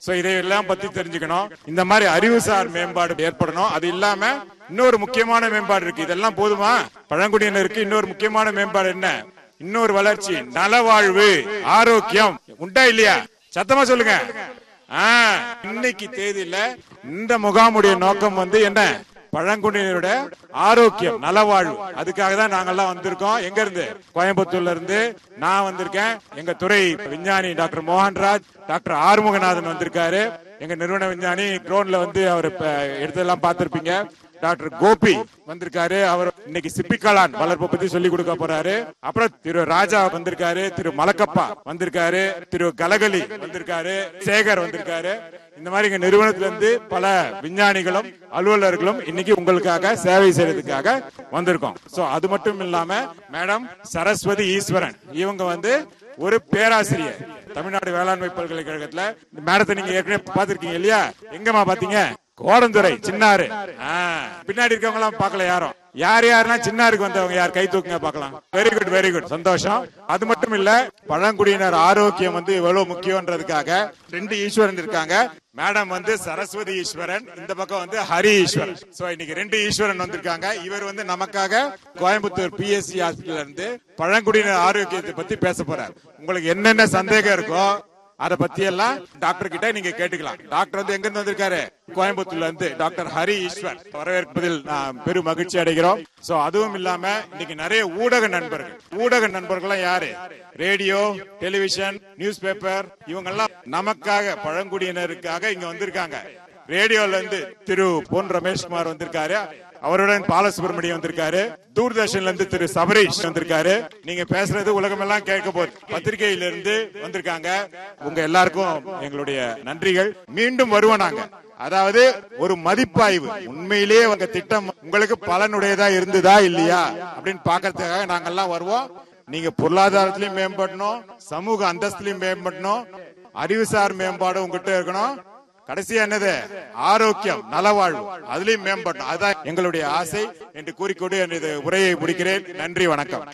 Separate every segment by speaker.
Speaker 1: so இதையெல்லாம் பத்தி தெரிஞ்சுக்கணும் இந்த மாதிரி அறிவுசார் மேம்பாடு ஏற்படணும் அது இல்லாம இன்னொரு முக்கியமான மேம்பாடு இருக்கு இதெல்லாம் போதுமா பழங்குடியினருக்கு இன்னொரு முக்கியமான மேம்பாடு என்ன இன்னொரு வளர்ச்சி நலவாழ்வு ஆரோக்கியம் உண்டா இல்லையா சத்தமா சொல்லுங்க ஆ, இன்னைக்கு தேதியில இந்த முகாமுடைய நோக்கம் வந்து என்ன பழங்குடியினரோட ஆரோக்கியம் நலவாழ்வு அதுக்காக தான் நாங்கெல்லாம் வந்திருக்கோம் எங்க இருந்து கோயம்புத்தூர்ல இருந்து நான் வந்திருக்கேன் எங்க துறை விஞ்ஞானி டாக்டர் மோகன்ராஜ் டாக்டர் ஆறுமுகநாதன் வந்திருக்காரு எங்க நிறுவன விஞ்ஞானி ட்ரோன்ல வந்து அவர் இப்ப எடுத்ததெல்லாம் பார்த்திருப்பீங்க டாக்டர் கோபி வந்திருக்காரு அவர் இன்னைக்கு சிப்பிக்காளான் வளர்ப்பு பத்தி சொல்லி கொடுக்க போறாரு அப்புறம் திரு ராஜா வந்திருக்காரு திரு மலக்கப்பா வந்திருக்காரு திரு கலகலி வந்திருக்காரு சேகர் வந்திருக்காரு இந்த மாதிரி எங்க நிறுவனத்துல இருந்து பல விஞ்ஞானிகளும் அலுவலர்களும் இன்னைக்கு உங்களுக்காக சேவை செய்யறதுக்காக வந்திருக்கோம் சோ அது மட்டும் இல்லாம மேடம் சரஸ்வதி ஈஸ்வரன் இவங்க வந்து ஒரு பேராசிரியர் தமிழ்நாடு வேளாண்மை பல்கலைக்கழகத்துல இந்த மேடத்தை நீங்க ஏற்கனவே பாத்திருக்கீங்க இல்லையா எங்கம்மா பாத்தீங்க கோடந்துறை சின்னாரு ஆ, பின்னாடி இருக்கவங்க எல்லாம் பார்க்கல யாரும் யார் யாருன்னா சின்னாருக்கு வந்தவங்க யார் கை தூக்குங்க பார்க்கலாம் வெரி குட் வெரி குட் சந்தோஷம் அது மட்டும் இல்ல பழங்குடியினர் ஆரோக்கியம் வந்து எவ்வளவு முக்கியம்ன்றதுக்காக ரெண்டு ஈஸ்வரன் இருக்காங்க மேடம் வந்து சரஸ்வதி ஈஸ்வரன் இந்த பக்கம் வந்து ஹரி ஈஸ்வரன் சோ இன்னைக்கு ரெண்டு ஈஸ்வரன் வந்திருக்காங்க இவர் வந்து நமக்காக கோயம்புத்தூர் பிஎஸ்சி ஹாஸ்பிட்டல்ல இருந்து பழங்குடியினர் ஆரோக்கியத்தை பத்தி பேச போறார் உங்களுக்கு என்னென்ன சந்தேகம் இருக்கோ அத பத்தி எல்லாம் டாக்டர் கிட்ட நீங்க கேட்டுக்கலாம் டாக்டர் வந்து எங்க இருந்து வந்திருக்காரு கோயம்புத்தூர்ல இருந்து டாக்டர் ஹரி ஈஸ்வர் வரவேற்பதில் நான் பெரும் மகிழ்ச்சி அடைகிறோம் சோ அதுவும் இல்லாம இன்னைக்கு நிறைய ஊடக நண்பர்கள் ஊடக நண்பர்கள் யாரு ரேடியோ டெலிவிஷன் நியூஸ் பேப்பர் இவங்க எல்லாம் நமக்காக பழங்குடியினருக்காக இங்க வந்திருக்காங்க ரேடியோல இருந்து திரு பொன் ரமேஷ்குமார் வந்திருக்காரு அவருடன் பாலசுப்ரமணியம் வந்திருக்காரு தூர்தர்ஷன்ல இருந்து திரு சபரீஷ் வந்திருக்காரு நீங்க பேசுறது உலகமெல்லாம் கேட்க போகுது பத்திரிகையில இருந்து வந்திருக்காங்க உங்க எல்லாருக்கும் எங்களுடைய நன்றிகள் மீண்டும் வருவோம் நாங்க அதாவது ஒரு மதிப்பாய்வு உண்மையிலேயே உங்க திட்டம் உங்களுக்கு பலனுடையதா இருந்ததா இல்லையா அப்படின்னு பாக்குறதுக்காக நாங்கெல்லாம் வருவோம் நீங்க பொருளாதாரத்திலையும் மேம்படணும் சமூக அந்தஸ்திலையும் மேம்படணும் அறிவுசார் மேம்பாடு உங்ககிட்ட இருக்கணும் கடைசியா என்னது ஆரோக்கியம் நலவாழ்வு அதுலயும் மேம்படணும் அதுதான் எங்களுடைய ஆசை என்று கூறிக்கொண்டு எனது உரையை முடிக்கிறேன் நன்றி வணக்கம்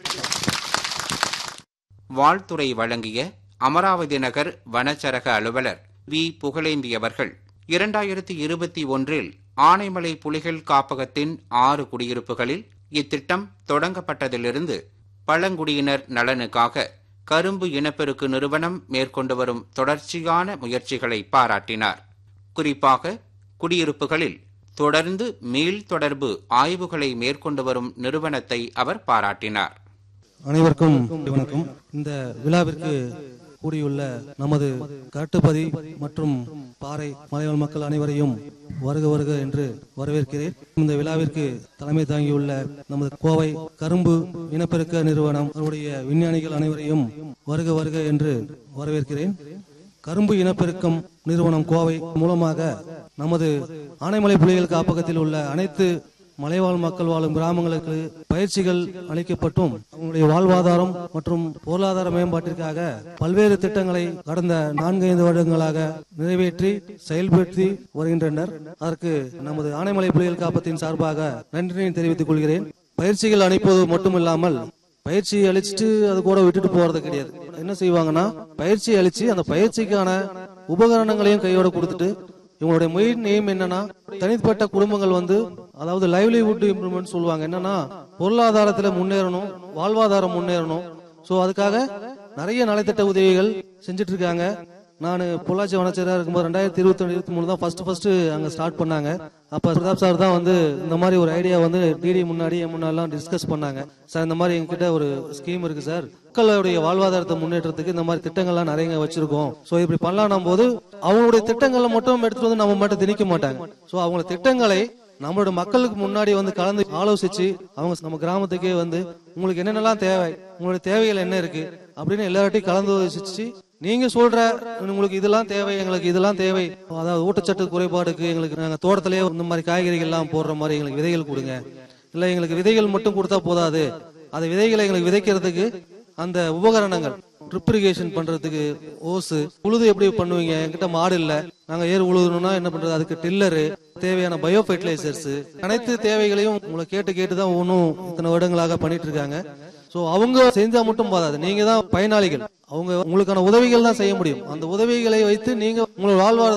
Speaker 2: வாழ்த்துறை வழங்கிய அமராவதி நகர் வனச்சரக அலுவலர் வி புகழேந்தி அவர்கள் இரண்டாயிரத்தி இருபத்தி ஒன்றில் ஆனைமலை புலிகள் காப்பகத்தின் ஆறு குடியிருப்புகளில் இத்திட்டம் தொடங்கப்பட்டதிலிருந்து பழங்குடியினர் நலனுக்காக கரும்பு இனப்பெருக்கு நிறுவனம் மேற்கொண்டு வரும் தொடர்ச்சியான முயற்சிகளை பாராட்டினார் குறிப்பாக குடியிருப்புகளில் தொடர்ந்து மீள் தொடர்பு ஆய்வுகளை மேற்கொண்டு வரும் நிறுவனத்தை அவர் பாராட்டினார்
Speaker 3: அனைவருக்கும் வணக்கம் இந்த விழாவிற்கு கூடியுள்ள நமது காட்டுப்பதி மற்றும் பாறை மலைவாழ் மக்கள் அனைவரையும் வருக வருக என்று வரவேற்கிறேன் இந்த விழாவிற்கு தலைமை தாங்கியுள்ள நமது கோவை கரும்பு இனப்பெருக்க நிறுவனம் அவருடைய விஞ்ஞானிகள் அனைவரையும் வருக வருக என்று வரவேற்கிறேன் கரும்பு இனப்பெருக்கம் நிறுவனம் கோவை மூலமாக நமது ஆனைமலை புலிகள் காப்பகத்தில் உள்ள அனைத்து மலைவாழ் மக்கள் வாழும் கிராமங்களுக்கு பயிற்சிகள் அளிக்கப்பட்டும் அவங்களுடைய வாழ்வாதாரம் மற்றும் பொருளாதார மேம்பாட்டிற்காக பல்வேறு திட்டங்களை கடந்த நான்கைந்து வருடங்களாக நிறைவேற்றி செயல்படுத்தி வருகின்றனர் அதற்கு நமது ஆனைமலை புலிகள் காப்பத்தின் சார்பாக நன்றியை தெரிவித்துக் கொள்கிறேன் பயிற்சிகள் அளிப்பது மட்டுமில்லாமல் பயிற்சி அளிச்சுட்டு அது கூட விட்டுட்டு போறது கிடையாது என்ன செய்வாங்கன்னா பயிற்சி அளிச்சு அந்த பயிற்சிக்கான உபகரணங்களையும் கையோட கொடுத்துட்டு இவங்களுடைய மெயின் எய்ம் என்னன்னா தனிப்பட்ட குடும்பங்கள் வந்து அதாவது லைவ்லிஹுட் இம்ப்ரூவ்மெண்ட் சொல்லுவாங்க என்னன்னா பொருளாதாரத்துல முன்னேறணும் வாழ்வாதாரம் முன்னேறணும் சோ அதுக்காக நிறைய நலத்திட்ட உதவிகள் செஞ்சுட்டு இருக்காங்க நான் பொள்ளாச்சி வனச்சரா இருக்கும்போது ரெண்டாயிரத்தி இருபத்தி ரெண்டு இருபத்தி மூணு தான் ஃபர்ஸ்ட் ஃபர்ஸ்ட் அங்க ஸ்டார்ட் பண்ணாங்க அப்ப பிரதாப் சார் தான் வந்து இந்த மாதிரி ஒரு ஐடியா வந்து டிடி முன்னாடி என் முன்னாடிலாம் டிஸ்கஸ் பண்ணாங்க சார் இந்த மாதிரி எங்ககிட்ட ஒரு ஸ்கீம் இருக்கு சார் மக்களுடைய வாழ்வாதாரத்தை முன்னேற்றத்துக்கு இந்த மாதிரி திட்டங்கள்லாம் நிறைய வச்சிருக்கோம் சோ இப்படி பண்ணலாம் போது அவங்களுடைய திட்டங்களை மட்டும் எடுத்துட்டு வந்து நம்ம மட்டும் திணிக்க மாட்டாங்க சோ அவங்க திட்டங்களை நம்மளோட மக்களுக்கு முன்னாடி வந்து கலந்து ஆலோசிச்சு அவங்க நம்ம கிராமத்துக்கே வந்து உங்களுக்கு என்னென்னலாம் தேவை உங்களுடைய தேவைகள் என்ன இருக்கு அப்படின்னு எல்லார்ட்டையும் கலந்து யோசிச்சு நீங்க சொல்ற உங்களுக்கு இதெல்லாம் தேவை எங்களுக்கு இதெல்லாம் தேவை அதாவது ஊட்டச்சத்து குறைபாடுக்கு எங்களுக்கு நாங்க தோட்டத்திலேயே இந்த மாதிரி காய்கறிகள் எல்லாம் போடுற மாதிரி எங்களுக்கு விதைகள் கொடுங்க இல்ல எங்களுக்கு விதைகள் மட்டும் கொடுத்தா போதாது அந்த விதைகளை எங்களுக்கு விதைக்கிறதுக்கு அந்த உபகரணங்கள் ட்ரிப் இரிகேஷன் பண்றதுக்கு ஓசு உழுது எப்படி பண்ணுவீங்க என்கிட்ட மாடு இல்ல நாங்க ஏர் உழுதணும்னா என்ன பண்றது அதுக்கு டில்லரு தேவையான பயோ ஃபெர்டிலைசர்ஸ் அனைத்து தேவைகளையும் உங்களை கேட்டு கேட்டு தான் ஒன்றும் இத்தனை வருடங்களாக பண்ணிட்டு இருக்காங்க சோ அவங்க செஞ்சா மட்டும் போதாது நீங்க தான் பயனாளிகள் அவங்க உங்களுக்கான உதவிகள் தான் செய்ய முடியும் அந்த உதவிகளை வைத்து நீங்க உங்களோட வாழ்வாதார